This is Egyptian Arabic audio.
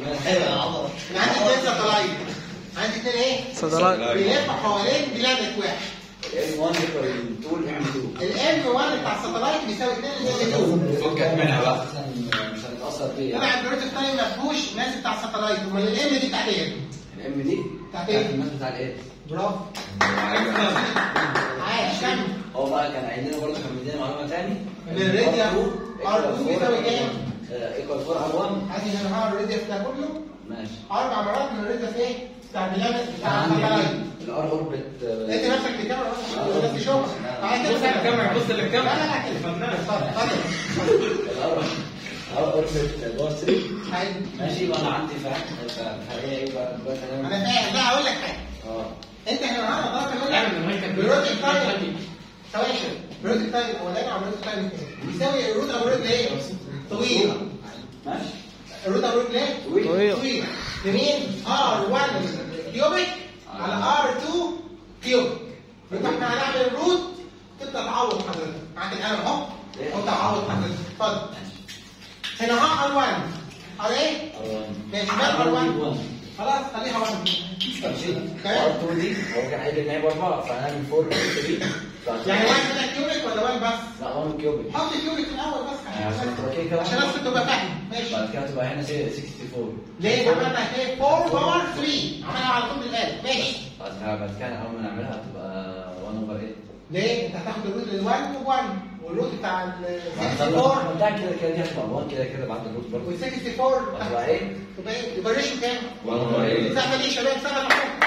ايوه يا عمر انا عندي اثنين ساتلايت عندي اثنين ايه؟ ساتلايت بيلفوا حوالين بلانت واحد الام 1 يكوال 2 الام 2 الام 1 بتاع الساتلايت بيساوي 2 الام 2 فكك منها بقى مش هنتاثر فيه طلع يعني البروتين تايم ما فيهوش ماس بتاع الساتلايت امال الام دي بتاعت ايه؟ الام دي بتاعت بتاعت ايه؟ الماس بتاع الايه؟ برافو عايش كمل هو بقى كان عندنا برضه كان مدينا معلومه تاني الراديا R2 بيساوي كام؟ ايكوال 4 ار 1 عايز ان انا الراديا بتاع كله ماشي اربع مرات من الراديا في ايه؟ بتاع بلانت انا بتاع عندي الساتلايت الار اوربت انت نفسك بتكمل ولا تشوف عايز بص للكاميرا بص لا للكاميرا لا لا كده فنان. اتفضل اتفضل الار ار اوربت باور 3 حلو. ماشي وانا عندي فاهم فهي ايه بقى دلوقتي انا انا فاهم بقى اقول لك حاجه اه انت احنا النهارده طلعت نقول اعمل المايك لك كده. بروتين تايم ثواني شويه بروتين تايم الاولاني على بروتين تايم الثاني بيساوي الروت اوف روت ليه؟ طويله ماشي الروت اوف روت ليه؟ طويل. طويل. طويله لمين؟ ار1 كيوبيك على ار2 كيوبيك يبقى احنا هنعمل الروت تبدا تعوض حضرتك معاك القلم اهو او تعوض حضرتك اتفضل هنا ها ار1 على ايه؟ ماشي مال ار1 خلاص خليها 1 ار 2 دي هو كان قايل ان هي باربعه فهنعمل 4 3 يعني 1 كده كيوبيك ولا 1 بس؟ لا 1 كيوبيك حط كيوبيك في الاول بس عشان تبقى كده كده. عشان الناس تبقى فاهم ماشي بعد كده تبقى هنا 64 ليه عملنا ايه 4 باور 3 عملها على طول الآلة ماشي بعد كده بعد كده اول ما نعملها هتبقى 1 اوفر 8 ليه انت هتاخد الروت لل1 و1 والروت بتاع ال 64 64 كده كده دي هتبقى 1 كده كده بعد الروت برضه وال 64 هتبقى ايه؟ تبقى ايه؟ يبقى الريشيو كام؟ 1 اوفر 8 سهله دي يا شباب سهله